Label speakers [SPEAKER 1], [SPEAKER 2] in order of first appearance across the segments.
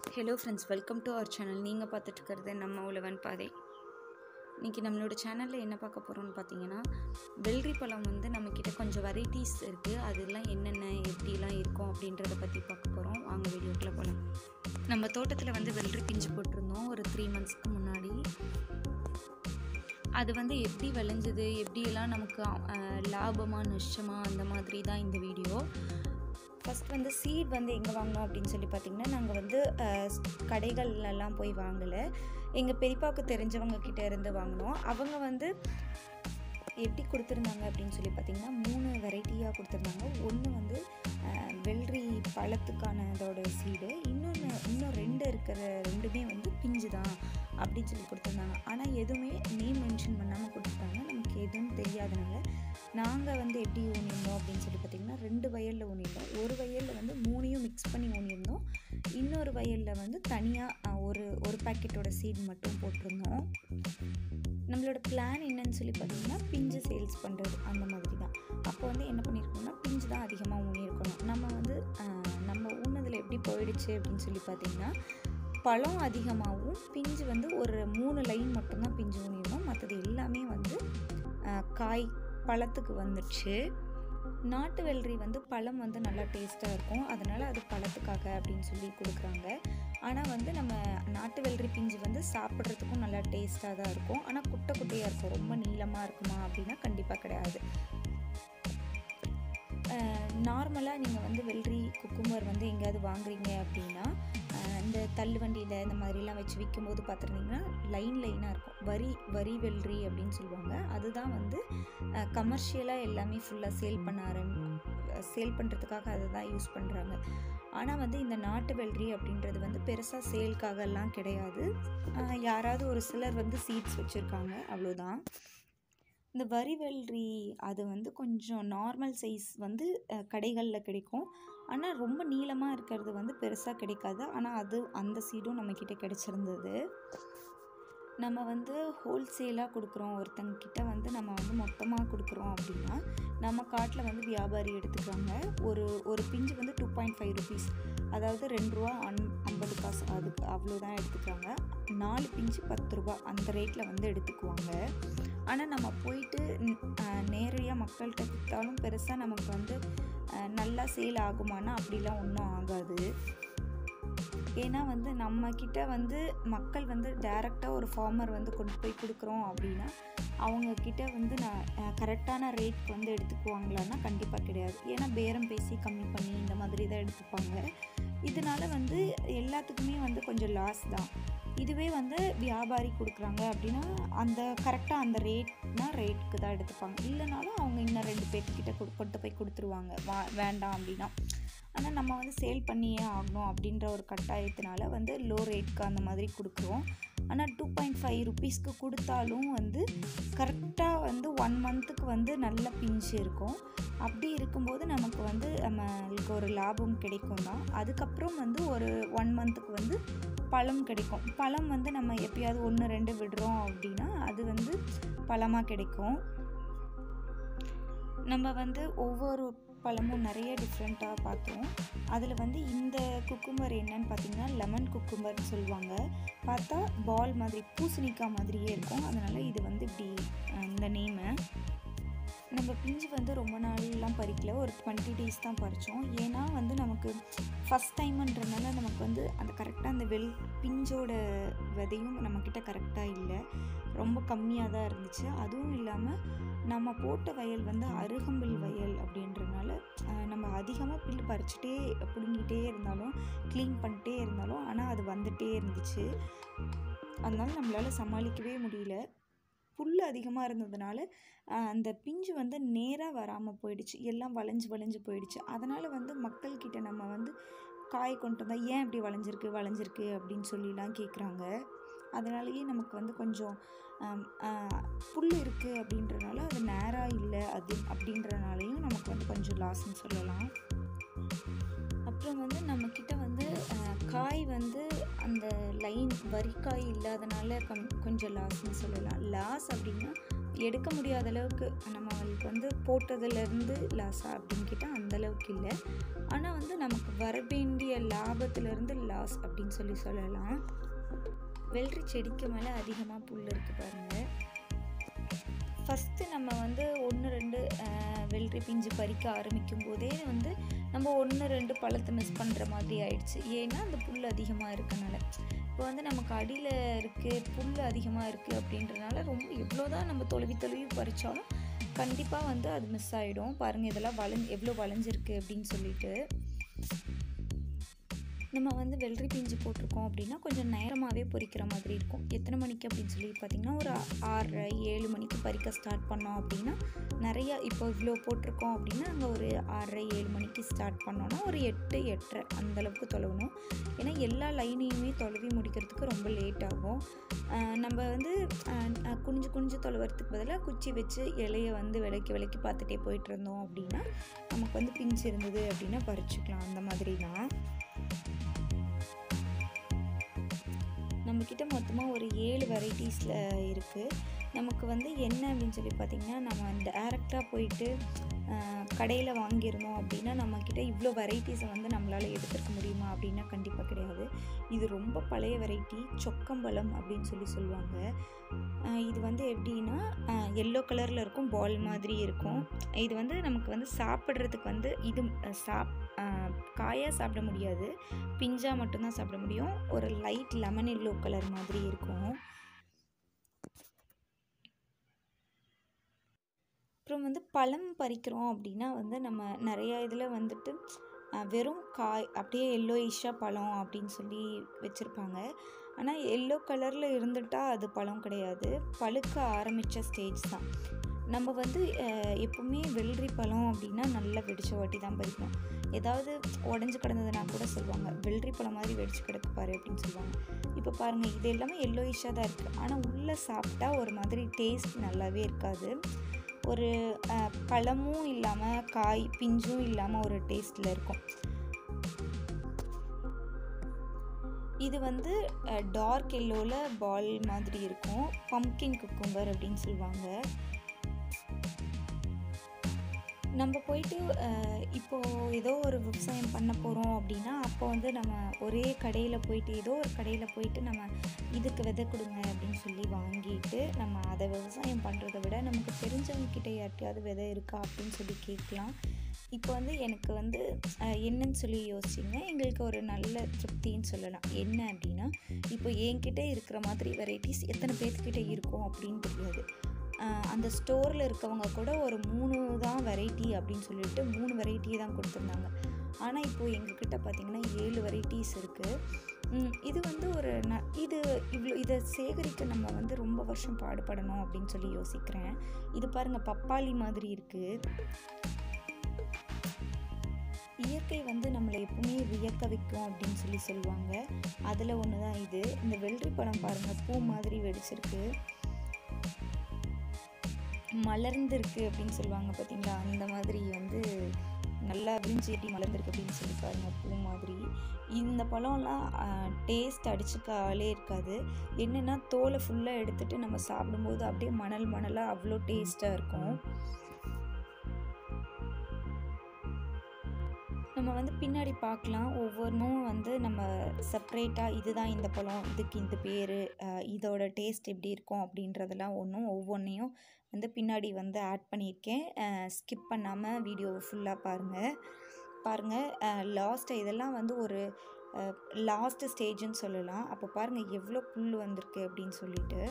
[SPEAKER 1] hello friends welcome to our channel நீங்கள் பார்த்துட்டு இருக்கிறது நம்ம உழவன் பாதை இன்றைக்கி நம்மளோட சேனலில் என்ன பார்க்க போகிறோம்னு பார்த்தீங்கன்னா வெள்ளரி பழம் வந்து நம்மக்கிட்ட கொஞ்சம் வெரைட்டிஸ் இருக்குது அதெல்லாம் என்னென்ன எப்படிலாம் இருக்கும் அப்படின்றத பற்றி பார்க்க போகிறோம் வாங்க வீடியோக்குள்ளே போகலாம் நம்ம தோட்டத்தில் வந்து வெள்ளரி பிஞ்சு போட்டிருந்தோம் ஒரு த்ரீ மந்த்ஸ்க்கு முன்னாடி அது வந்து எப்படி விளைஞ்சது எப்படியெல்லாம் நமக்கு அஹ், லாபமா நஷ்டமா அந்த மாதிரி தான் இந்த வீடியோ ஃபஸ்ட் வந்து சீட் வந்து எங்கே வாங்கினோம் அப்படின்னு சொல்லி பார்த்தீங்கன்னா நாங்கள் வந்து அஹ், கடைகள்லலாம் போய் வாங்கலை எங்கள் பெரியப்பாவுக்கு தெரிஞ்சவங்க கிட்ட இருந்து வாங்கினோம் அவங்க வந்து எப்படி கொடுத்துருந்தாங்க அப்படின்னு சொல்லி பார்த்தீங்கன்னா மூணு வெரைட்டியாக கொடுத்துருந்தாங்க ஒன்று வந்து அஹ், வெள்ளரி பழத்துக்கான அதோட சீடு இன்னொன்று இன்னும் ரெண்டு இருக்கிற ரெண்டுமே வந்து பிஞ்சு தான் அப்படின்னு சொல்லி கொடுத்துருந்தாங்க ஆனால் எதுவுமே நேம் மென்ஷன் பண்ணாமல் கொடுத்துட்டாங்க நமக்கு எதுவும் தெரியாதனால நாங்கள் வந்து எப்படி ஊனியிருந்தோம் அப்படின்னு சொல்லி பார்த்தீங்கன்னா ரெண்டு வயலில் ஊனியிருந்தோம் ஒரு வயலில் வந்து மூணையும் மிக்ஸ் பண்ணி ஊனியிருந்தோம் இன்னொரு வயலில் வந்து தனியாக ஒரு ஒரு பாக்கெட்டோட சீட் மட்டும் போட்டிருந்தோம் நம்மளோட பிளான் என்னன்னு சொல்லி பார்த்தீங்கன்னா பிஞ்சு சேல்ஸ் பண்ணுறது அந்த மாதிரி தான் அப்போ வந்து என்ன பண்ணியிருக்கோம்னா பிஞ்சு தான் அதிகமாக ஊனியிருக்கணும் நம்ம வந்து ஆஹ், நம்ம ஊனதில் எப்படி போயிடுச்சு அப்படின்னு சொல்லி பார்த்தீங்கன்னா பழம் அதிகமாகவும் பிஞ்சு வந்து ஒரு மூணு லைன் மட்டும்தான் பிஞ்சு ஊனியிருந்தோம் மற்றது எல்லாமே வந்து ஆஹ், காய் பழத்துக்கு வந்துடுச்சு நாட்டு வெள்ளரி வந்து பழம் வந்து நல்லா டேஸ்ட்டாக இருக்கும் அதனால் அது பழத்துக்காக அப்படின்னு சொல்லி கொடுக்குறாங்க ஆனால் வந்து நம்ம நாட்டு வெள்ளரி பிஞ்சு வந்து சாப்பிட்றதுக்கும் நல்லா டேஸ்ட்டாக தான் இருக்கும் ஆனால் குட்டை குட்டையாக இருக்கும் ரொம்ப நீளமாக இருக்குமா அப்படின்னா கண்டிப்பாக கிடையாது நார்மலாக நீங்கள் வந்து வெள்ளரி குக்கும்பர் வந்து எங்கேயாவது வாங்குறீங்க அப்படின்னா அஹ், இந்த தள்ளுவண்டியில் இந்த மாதிரிலாம் வச்சு விற்கும்போது பார்த்துருந்தீங்கன்னா லைன் லைனாக இருக்கும் வரி வரி வெள்ளரி அப்படின்னு சொல்லுவாங்க அதுதான் வந்து கமர்ஷியலாக எல்லாமே ஃபுல்லாக சேல் பண்ண ஆரம் சேல் பண்ணுறதுக்காக அதை தான் யூஸ் பண்ணுறாங்க ஆனால் வந்து இந்த நாட்டு வெள்ளரி அப்படின்றது வந்து பெருசாக சேல்க்காகலாம் கிடையாது அஹ், யாராவது ஒரு சிலர் வந்து சீட்ஸ் வச்சுருக்காங்க அவ்வளோதான் இந்த வரி வெள்ளரி அது வந்து கொஞ்சம் நார்மல் சைஸ் வந்து கடைகளில் கிடைக்கும் ஆனால் ரொம்ப நீளமாக இருக்கிறது வந்து பெருசாக கிடைக்காது ஆனால் அது அந்த சீடும் நம்மக்கிட்ட கிடச்சிருந்தது நம்ம வந்து ஹோல்சேலாக கொடுக்குறோம் ஒருத்தங்கக்கிட்ட வந்து நம்ம வந்து மொத்தமாக கொடுக்குறோம் அப்படின்னா நம்ம காட்டில் வந்து வியாபாரி எடுத்துக்கிறாங்க ஒரு ஒரு பிஞ்சு வந்து டூ பாயிண்ட் ஃபைவ் ருபீஸ் அதாவது ரெண்டு ரூபா அன் ஐம்பது காசு அதுக்கு அவ்வளோதான் எடுத்துக்கிறாங்க நாலு பிஞ்சு பத்து ரூபா அந்த ரேட்டில் வந்து எடுத்துக்குவாங்க ஆனால் நம்ம போயிட்டு நேரடியாக மக்கள்கிட்ட விற்றாலும் பெருசாக நமக்கு வந்து அஹ், நல்லா சேல் ஆகுமானா அப்படிலாம் ஒன்றும் ஆகாது ஏன்னா வந்து நம்மக்கிட்ட வந்து மக்கள் வந்து டைரெக்டாக ஒரு ஃபார்மர் வந்து கொண்டு போய் கொடுக்குறோம் அப்படின்னா அவங்கக்கிட்ட வந்து நான் கரெக்டான ரேட்க்கு வந்து எடுத்துக்குவாங்களான்னா கண்டிப்பாக கிடையாது ஏன்னா பேரம் பேசி கம்மி பண்ணி இந்த மாதிரி தான் எடுத்துப்பாங்க இதனால வந்து எல்லாத்துக்குமே வந்து கொஞ்சம் லாஸ் தான் இதுவே வந்து வியாபாரி கொடுக்குறாங்க அப்படின்னா அந்த கரெக்டாக அந்த ரேட்னா ரேட்டுக்கு தான் எடுத்துப்பாங்க இல்லைனாலும் அவங்க இன்னும் ரெண்டு பேர்த்துக்கிட்ட கொடு கொண்டு போய் கொடுத்துருவாங்க வா வேண்டாம் அப்படின்னா ஆனால் நம்ம வந்து சேல் பண்ணியே ஆகணும் அப்படின்ற ஒரு கட்டாயத்தினால வந்து லோ ரேட்க்கு அந்த மாதிரி கொடுக்குறோம் ஆனால் டூ பாயிண்ட் ஃபைவ் ருபீஸ்க்கு கொடுத்தாலும் வந்து கரெக்டாக வந்து ஒன் மந்த்துக்கு வந்து நல்ல பிஞ்சு இருக்கும் அப்படி இருக்கும்போது நமக்கு வந்து நம்மளுக்கு ஒரு லாபம் கிடைக்கும் தான் அதுக்கப்புறம் வந்து ஒரு ஒன் மந்த்துக்கு வந்து பழம் கிடைக்கும் பழம் வந்து நம்ம எப்பயாவது ஒன்று ரெண்டு விடுறோம் அப்படின்னா அது வந்து பழமாக கிடைக்கும் நம்ம வந்து ஒவ்வொரு பழமும் நிறைய டிஃப்ரெண்ட்டாக பார்த்தோம் அதில் வந்து இந்த குக்கும்பர் என்னன்னு பார்த்தீங்கன்னா லெமன் குக்கும்பர்னு சொல்லுவாங்க பார்த்தா பால் மாதிரி பூசணிக்காய் மாதிரியே இருக்கும் அதனால் இது வந்து இப்படி அஹ், இந்த நேமு நம்ம பிஞ்சு வந்து ரொம்ப நாள்லாம் பறிக்கல ஒரு டுவெண்ட்டி டேஸ் தான் பறித்தோம் ஏன்னா வந்து நமக்கு ஃபஸ்ட் டைம்ன்றனால நமக்கு வந்து அந்த கரெக்டாக அந்த வெள் பிஞ்சோட விதையும் நம்மக்கிட்ட கரெக்டாக இல்லை ரொம்ப கம்மியாக தான் இருந்துச்சு அதுவும் இல்லாமல் நம்ம போட்ட வயல் வந்து அருகம்பில் வயல் அப்படின்றனால அஹ், நம்ம அதிகமாக பில் பறிச்சுட்டே பிடுங்கிட்டே இருந்தாலும் க்ளீன் பண்ணிட்டே இருந்தாலும் ஆனால் அது வந்துட்டே இருந்துச்சு அதனால நம்மளால் சமாளிக்கவே முடியல புல் அதிகமாக இருந்ததுனால அஹ், அந்த பிஞ்சு வந்து நேராக வராமல் போயிடுச்சு எல்லாம் வளைஞ்சு வளைஞ்சு போயிடுச்சு அதனால் வந்து மக்கள்கிட்ட நம்ம வந்து காய் கொண்டு வந்தால் ஏன் இப்படி வளைஞ்சிருக்கு வளைஞ்சிருக்கு அப்படின்னு சொல்லிலாம் கேட்குறாங்க அதனாலேயே நமக்கு வந்து கொஞ்சம் ஆம், ஆஹ், புல் இருக்குது அப்படின்றனால அது நேராக இல்லை அது அப்படின்றனாலையும் நமக்கு வந்து கொஞ்சம் லாஸ்ன்னு சொல்லலாம் அப்புறம் வந்து நம்மக்கிட்ட வந்து ஆஹ், காய் வந்து அந்த லைன் வரிக்காய் இல்லாதனால கம் கொஞ்சம் லாஸ்ன்னு சொல்லலாம் லாஸ் அப்படின்னா எடுக்க முடியாத அளவுக்கு நம்மளுக்கு வந்து போட்டதுலேருந்து லாஸா அப்படின்னு கேட்டால் அந்த அளவுக்கு இல்லை ஆனால் வந்து நமக்கு வர வேண்டிய லாபத்துலேருந்து லாஸ் அப்படின்னு சொல்லி சொல்லலாம் வெள்ளரி செடிக்கு மேலே அதிகமாக புல் இருக்குது பாருங்கள் ஃபஸ்ட்டு நம்ம வந்து ஒன்று ரெண்டு வெள்ளரி பிஞ்சு பறிக்க ஆரம்பிக்கும் போதே வந்து நம்ம ஒன்று ரெண்டு பழத்தை மிஸ் பண்ணுற மாதிரி ஆயிடுச்சு ஏன்னா அந்த புல் அதிகமாக இருக்கனால இப்போ வந்து நமக்கு அடியில் இருக்குது புல் அதிகமாக இருக்குது அப்படின்றனால ரொம்ப எவ்வளோ தான் நம்ம தொழுவி தொழுவி பறித்தாலும் கண்டிப்பாக வந்து அது மிஸ் ஆகிடும் பாருங்கள் இதெல்லாம் வளைஞ்சு எவ்வளோ வளைஞ்சிருக்கு அப்படின்னு சொல்லிட்டு நம்ம வந்து வெள்ளரி பிஞ்சு போட்டிருக்கோம் அப்படின்னா கொஞ்சம் நேரமாகவே பொரிக்கிற மாதிரி இருக்கும் எத்தனை மணிக்கு அப்படின்னு சொல்லி பார்த்திங்கன்னா ஒரு ஆறரை ஏழு மணிக்கு பறிக்க ஸ்டார்ட் பண்ணோம் அப்படின்னா நிறையா இப்போ இவ்வளோ போட்டிருக்கோம் அப்படின்னா அங்கே ஒரு ஆறரை ஏழு மணிக்கு ஸ்டார்ட் பண்ணோன்னா ஒரு எட்டு எட்டரை அந்தளவுக்கு தொலைவணும் ஏன்னா எல்லா லைனையுமே தொலைவி முடிக்கிறதுக்கு ரொம்ப லேட் ஆகும் நம்ம வந்து குனிஞ்சு குனிஞ்சு தொலைவறதுக்கு பதிலாக குச்சி வச்சு இலையை வந்து விலைக்கு விலைக்கு பார்த்துட்டே போயிட்டு இருந்தோம் அப்படின்னா நமக்கு வந்து பிஞ்சு இருந்தது அப்படின்னா பறிச்சுக்கலாம் அந்த மாதிரி தான் நம்மக்கிட்ட மொத்தமாக ஒரு ஏழு வெரைட்டிஸில் இருக்குது நமக்கு வந்து என்ன அப்படின்னு சொல்லி பார்த்திங்கன்னா நம்ம டேரெக்டாக போயிட்டு கடையில் வாங்கியிருந்தோம் அப்படின்னா நம்மக்கிட்ட இவ்வளோ வெரைட்டிஸை வந்து நம்மளால் எடுத்துருக்க முடியுமா அப்படின்னா கண்டிப்பாக கிடையாது இது ரொம்ப பழைய வெரைட்டி சொக்கம்பழம் அப்படின்னு சொல்லி சொல்லுவாங்க இது வந்து எப்படின்னா எல்லோ கலரில் இருக்கும் பால் மாதிரி இருக்கும் இது வந்து நமக்கு வந்து சாப்பிட்றதுக்கு வந்து இது சாப் காயாக சாப்பிட முடியாது பிஞ்சாக மட்டும்தான் சாப்பிட முடியும் ஒரு லைட் லெமன் எல்லோ கலர் மாதிரி இருக்கும் அப்புறம் வந்து பழம் பறிக்கிறோம் அப்படின்னா வந்து நம்ம நிறையா இதில் வந்துட்டு வெறும் காய் அப்படியே எல்லோயிஷாக பழம் அப்படின்னு சொல்லி வச்சுருப்பாங்க ஆனால் எல்லோ கலரில் இருந்துட்டால் அது பழம் கிடையாது பழுக்க ஆரம்பித்த ஸ்டேஜ் தான் நம்ம வந்து எப்போவுமே வெள்ளரி பழம் அப்படின்னா நல்லா வெடிச்ச வாட்டி தான் பறிக்கணும் ஏதாவது உடஞ்சி கிடந்ததுனா கூட சொல்லுவாங்க வெள்ளரி பழம் மாதிரி வெடிச்சு கிடக்கு பாரு அப்படின்னு சொல்லுவாங்க இப்போ பாருங்கள் இது எல்லாமே எல்லோயிஷாக தான் இருக்குது ஆனால் உள்ளே சாப்பிட்டா ஒரு மாதிரி டேஸ்ட் நல்லாவே இருக்காது ஒரு பழமும் இல்லாமல் காய் பிஞ்சும் இல்லாமல் ஒரு டேஸ்ட்டில் இருக்கும் இது வந்து டார்க் எல்லோவில் பால் மாதிரி இருக்கும் பம்கின் குக்கும்பர் அப்படின்னு சொல்லுவாங்க நம்ம போயிட்டு இப்போது ஏதோ ஒரு விவசாயம் பண்ண போகிறோம் அப்படின்னா அப்போ வந்து நம்ம ஒரே கடையில் போயிட்டு ஏதோ ஒரு கடையில் போயிட்டு நம்ம இதுக்கு விதை கொடுங்க அப்படின்னு சொல்லி வாங்கிட்டு நம்ம அதை விவசாயம் பண்ணுறத விட நமக்கு தெரிஞ்சவங்கக்கிட்ட யார்கிட்டயாவது விதை இருக்கா அப்படின்னு சொல்லி கேட்கலாம் இப்போ வந்து எனக்கு வந்து என்னன்னு சொல்லி யோசிச்சிங்க எங்களுக்கு ஒரு நல்ல திருப்தின்னு சொல்லலாம் என்ன அப்படின்னா இப்போ என்கிட்ட இருக்கிற மாதிரி வெரைட்டிஸ் எத்தனை பேர்த்துக்கிட்ட இருக்கும் அப்படின்னு தெரியாது அந்த ஸ்டோரில் இருக்கவங்க கூட ஒரு மூணு தான் வெரைட்டி அப்படின்னு சொல்லிட்டு மூணு வெரைட்டியை தான் கொடுத்துருந்தாங்க ஆனால் இப்போது எங்ககிட்ட பார்த்திங்கன்னா ஏழு வெரைட்டிஸ் இருக்குது இது வந்து ஒரு ந இது இவ்வளோ இதை சேகரிக்க நம்ம வந்து ரொம்ப வருஷம் பாடுபடணும் அப்படின்னு சொல்லி யோசிக்கிறேன் இது பாருங்கள் பப்பாளி மாதிரி இருக்குது இயற்கை வந்து நம்மளை எப்பவுமே வியக்க வைக்கும் அப்படின்னு சொல்லி சொல்லுவாங்க அதில் ஒன்று தான் இது இந்த வெள்ளரி பழம் பாருங்கள் பூ மாதிரி வெடிச்சிருக்கு மலர்ந்துருக்கு அப்படின்னு சொல்லுவாங்க பார்த்தீங்களா அந்த மாதிரி வந்து நல்லா விரிஞ்சு எப்படி மலர்ந்துருக்கு அப்படின்னு சொல்லி பாருங்க பூ மாதிரி இந்த பழம்லாம் டேஸ்ட் அடிச்சுக்காலே இருக்காது என்னென்னா தோலை ஃபுல்லாக எடுத்துகிட்டு நம்ம சாப்பிடும்போது அப்படியே மணல் மணலாக அவ்வளோ டேஸ்ட்டாக இருக்கும் நம்ம வந்து பின்னாடி பார்க்கலாம் ஒவ்வொன்றும் வந்து நம்ம செப்ரேட்டாக இதுதான் இந்த பழம் இதுக்கு இந்த பேர் இதோட டேஸ்ட் எப்படி இருக்கும் அப்படின்றதெல்லாம் ஒன்றும் ஒவ்வொன்றையும் வந்து பின்னாடி வந்து ஆட் பண்ணியிருக்கேன் ஸ்கிப் பண்ணாமல் வீடியோவை ஃபுல்லாக பாருங்கள் பாருங்கள் லாஸ்ட்டு இதெல்லாம் வந்து ஒரு லாஸ்ட் ஸ்டேஜ்னு சொல்லலாம் அப்போ பாருங்கள் எவ்வளோ புல் வந்திருக்கு அப்படின்னு சொல்லிட்டு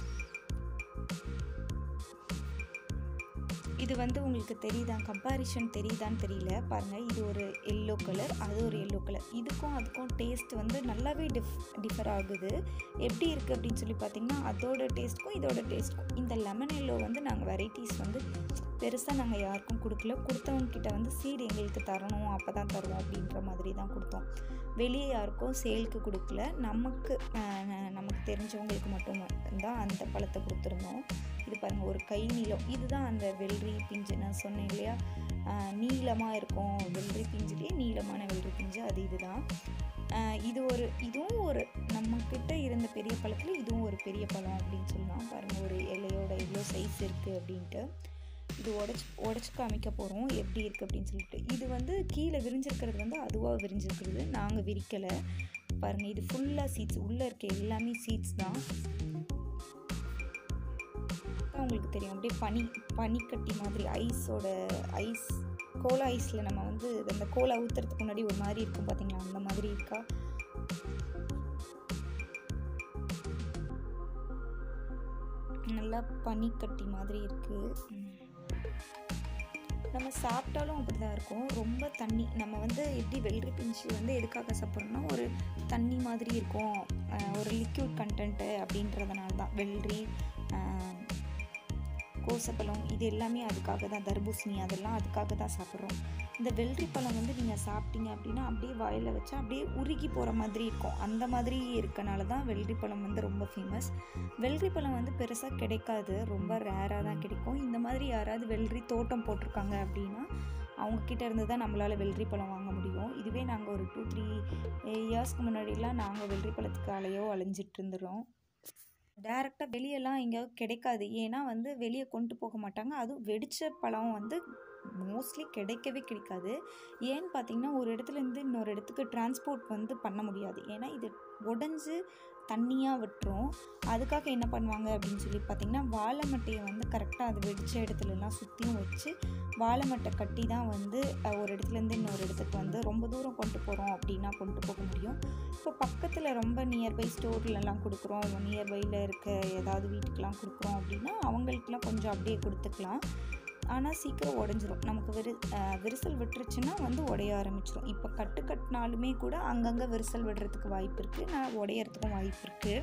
[SPEAKER 1] இது வந்து உங்களுக்கு தெரியுதா கம்பாரிஷன் தெரியுதான்னு தெரியல பாருங்கள் இது ஒரு எல்லோ கலர் அது ஒரு எல்லோ கலர் இதுக்கும் அதுக்கும் டேஸ்ட் வந்து நல்லாவே டிஃப் டிஃபர் ஆகுது எப்படி இருக்குது அப்படின்னு சொல்லி பார்த்தீங்கன்னா அதோட டேஸ்ட்க்கும் இதோட டேஸ்ட்க்கும் இந்த லெமன் எல்லோ வந்து நாங்கள் வெரைட்டிஸ் வந்து பெருசாக நாங்கள் யாருக்கும் கொடுக்கல கொடுத்தவங்க கிட்ட வந்து சீடு எங்களுக்கு தரணும் அப்போ தான் தருவோம் அப்படின்ற மாதிரி தான் கொடுத்தோம் வெளியே யாருக்கும் சேலுக்கு கொடுக்கல நமக்கு நமக்கு தெரிஞ்சவங்களுக்கு மட்டும் தான் அந்த பழத்தை கொடுத்துருந்தோம் இது பாருங்கள் ஒரு கை நீளம் இதுதான் அந்த வெள்ளரி பிஞ்சு நான் சொன்னேன் இல்லையா நீளமாக இருக்கும் வெள்ளரி பிஞ்சுலேயே நீளமான வெள்ளரி பிஞ்சு அது இதுதான் ஆஹ் இது ஒரு இதுவும் ஒரு நம்மக்கிட்ட இருந்த பெரிய பழத்தில் இதுவும் ஒரு பெரிய பழம் அப்படின்னு சொல்லலாம் பாருங்கள் ஒரு இலையோட எவ்வளோ சைஸ் இருக்குது அப்படின்ட்டு இது உடச்சி உடச்சி காமிக்க போகிறோம் எப்படி இருக்குது அப்படின்னு சொல்லிட்டு இது வந்து கீழே விரிஞ்சிருக்கிறது வந்து அதுவாக விரிஞ்சிருக்கிறது நாங்கள் விரிக்கலை பாருங்கள் இது ஃபுல்லாக சீட்ஸ் உள்ளே இருக்க எல்லாமே சீட்ஸ் தான் உங்களுக்கு தெரியும் அப்படியே பனி பனிக்கட்டி மாதிரி ஐஸோட ஐஸ் கோலா ஐஸில் நம்ம வந்து அந்த கோலா ஊற்றுறதுக்கு முன்னாடி ஒரு மாதிரி இருக்கும் பார்த்தீங்களா அந்த மாதிரி இருக்கா நல்லா பனிக்கட்டி மாதிரி இருக்குது நம்ம சாப்பிட்டாலும் அப்படி தான் இருக்கும் ரொம்ப தண்ணி நம்ம வந்து எப்படி வெள்ளரி பிஞ்சு வந்து எதுக்காக சாப்பிட்றோம்னா ஒரு தண்ணி மாதிரி இருக்கும் அஹ் ஒரு லிக்யூட் கண்டென்ட்டு அப்படின்றதுனால தான் வெள்ளரி அஹ் கோசப்பழம் இது எல்லாமே அதுக்காக தான் தர்பூசணி அதெல்லாம் அதுக்காக தான் சாப்பிட்றோம் இந்த வெள்ளரி பழம் வந்து நீங்கள் சாப்பிட்டீங்க அப்படின்னா அப்படியே வாயில் வச்சா அப்படியே உருகி போகிற மாதிரி இருக்கும் அந்த மாதிரி இருக்கனால தான் வெள்ளரி பழம் வந்து ரொம்ப ஃபேமஸ் வெள்ளரி பழம் வந்து பெருசாக கிடைக்காது ரொம்ப ரேராக தான் கிடைக்கும் இந்த மாதிரி யாராவது வெள்ளரி தோட்டம் போட்டிருக்காங்க அப்படின்னா அவங்கக்கிட்ட இருந்து தான் நம்மளால் வெள்ளரி பழம் வாங்க முடியும் இதுவே நாங்கள் ஒரு டூ த்ரீ இயர்ஸ்க்கு முன்னாடிலாம் நாங்கள் வெள்ளரி பழத்துக்கு அலையோ அலைஞ்சிட்டு இருந்துடும் டேரெக்டாக வெளியெல்லாம் எங்கேயாவது கிடைக்காது ஏன்னா வந்து வெளியே கொண்டு போக மாட்டாங்க அதுவும் வெடித்த பழம் வந்து மோஸ்ட்லி கிடைக்கவே கிடைக்காது ஏன்னு பார்த்தீங்கன்னா ஒரு இடத்துலேருந்து இன்னொரு இடத்துக்கு டிரான்ஸ்போர்ட் வந்து பண்ண முடியாது ஏன்னா இது உடஞ்சி தண்ணியாக விட்டுரும் அதுக்காக என்ன பண்ணுவாங்க அப்படின்னு சொல்லி பார்த்தீங்கன்னா வாழை மட்டையை வந்து கரெக்டாக அது வெடித்த இடத்துலலாம் சுற்றியும் வச்சு வாழை மட்டை கட்டி தான் வந்து அஹ், ஒரு இடத்துலேருந்து இன்னொரு இடத்துக்கு வந்து ரொம்ப தூரம் கொண்டு போகிறோம் அப்படின்னா கொண்டு போக முடியும் இப்போ பக்கத்தில் ரொம்ப நியர்பை ஸ்டோர்லலாம் கொடுக்குறோம் நியர்பையில் இருக்க ஏதாவது வீட்டுக்கெலாம் கொடுக்குறோம் அப்படின்னா அவங்களுக்குலாம் கொஞ்சம் அப்படியே கொடுத்துக்கலாம் ஆனால் சீக்கிரம் உடஞ்சிரும் நமக்கு விரி அஹ், விரிசல் விட்டுருச்சுன்னா வந்து உடைய ஆரம்பிச்சிரும் இப்போ கட்டு கட்டினாலுமே கூட அங்கங்கே விரிசல் விடுறதுக்கு வாய்ப்பு இருக்குது நான் உடையறதுக்கும் வாய்ப்பு இருக்குது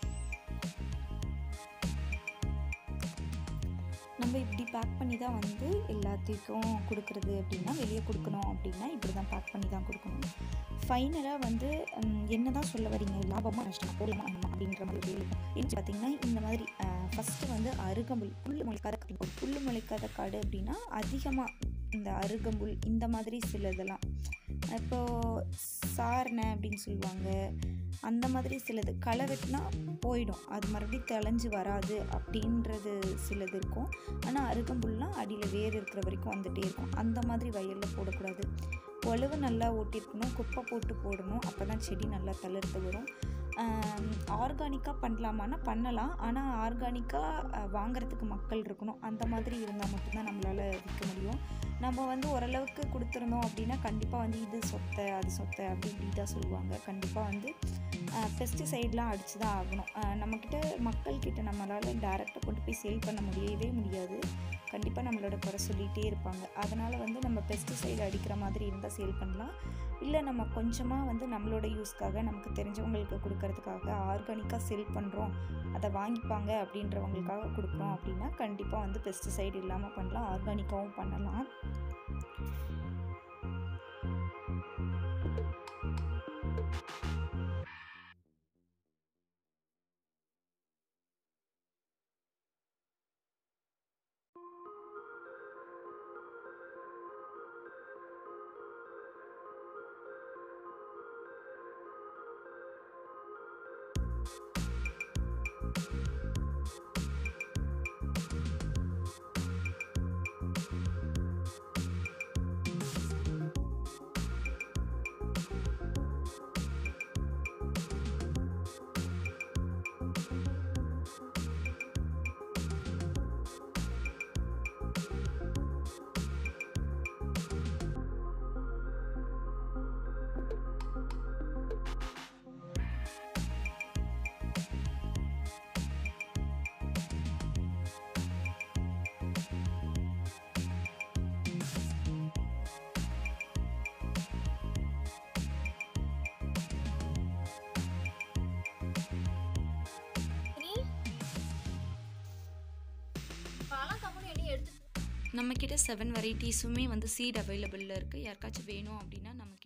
[SPEAKER 1] நம்ம இப்படி பேக் பண்ணி தான் வந்து எல்லாத்துக்கும் கொடுக்குறது அப்படின்னா வெளியே கொடுக்கணும் அப்படின்னா இப்படி தான் பேக் பண்ணி தான் கொடுக்கணும் ஃபைனலாக வந்து என்ன தான் சொல்ல வரீங்க லாபமாக நஷ்டமாக போடலாமா ஆமா அப்படின்ற மாதிரி இருக்கும் என்ன பார்த்தீங்கன்னா இந்த மாதிரி ஃபஸ்ட்டு வந்து அருகம்புல் புல் முளைக்காத காடு புல் முளைக்காத காடு அப்படின்னா அதிகமாக இந்த அருகம்புல் இந்த மாதிரி சில இதெல்லாம் இப்போது சாரணை அப்படின்னு சொல்லுவாங்க அந்த மாதிரி சிலது களை வெட்டினா போயிடும் அது மறுபடியும் தெளிஞ்சு வராது அப்படின்றது சிலது இருக்கும் ஆனால் அருகம்புல்லாம் அடியில் வேர் இருக்கிற வரைக்கும் வந்துகிட்டே இருக்கும் அந்த மாதிரி வயலில் போடக்கூடாது உழவு நல்லா ஓட்டியிருக்கணும் குப்பை போட்டு போடணும் அப்போ தான் செடி நல்லா தளிர்த்து வரும் ஆர்கானிக்காக பண்ணலாமான்னா பண்ணலாம் ஆனால் ஆர்கானிக்காக வாங்குறதுக்கு மக்கள் இருக்கணும் அந்த மாதிரி இருந்தால் மட்டும்தான் நம்மளால் விற்க முடியும் நம்ம வந்து ஓரளவுக்கு கொடுத்துருந்தோம் அப்படின்னா கண்டிப்பாக வந்து இது சொத்தை அது சொத்தை அப்படி இப்படி தான் சொல்லுவாங்க கண்டிப்பாக வந்து பெஸ்டிசைட்லாம் அடித்து தான் ஆகணும் அஹ் நம்மக்கிட்ட மக்கள்கிட்ட நம்மளால் டேரெக்டாக கொண்டு போய் சேல் பண்ண முடியவே முடியாது கண்டிப்பாக நம்மளோட குறை சொல்லிகிட்டே இருப்பாங்க அதனால் வந்து நம்ம பெஸ்டிசைடு அடிக்கிற மாதிரி இருந்தால் சேல் பண்ணலாம் இல்லை நம்ம கொஞ்சமாக வந்து நம்மளோட யூஸ்க்காக நமக்கு தெரிஞ்சவங்களுக்கு கொடுக்கறதுக்காக ஆர்கானிக்காக செல் பண்ணுறோம் அதை வாங்கிப்பாங்க அப்படின்றவங்களுக்காக கொடுக்குறோம் அப்படின்னா கண்டிப்பாக வந்து பெஸ்டிசைடு இல்லாமல் பண்ணலாம் ஆர்கானிக்காகவும் பண்ணலாம்
[SPEAKER 2] பழம் கம்முன்னு எண்ணி எடுத்து
[SPEAKER 1] நம்மக்கிட்ட செவன் வெரைட்டிஸுமே வந்து சீட் அவைலபிளில் இருக்குது யாருக்காச்சும் வேணும் அப்படின்னா நம்மக்கிட்ட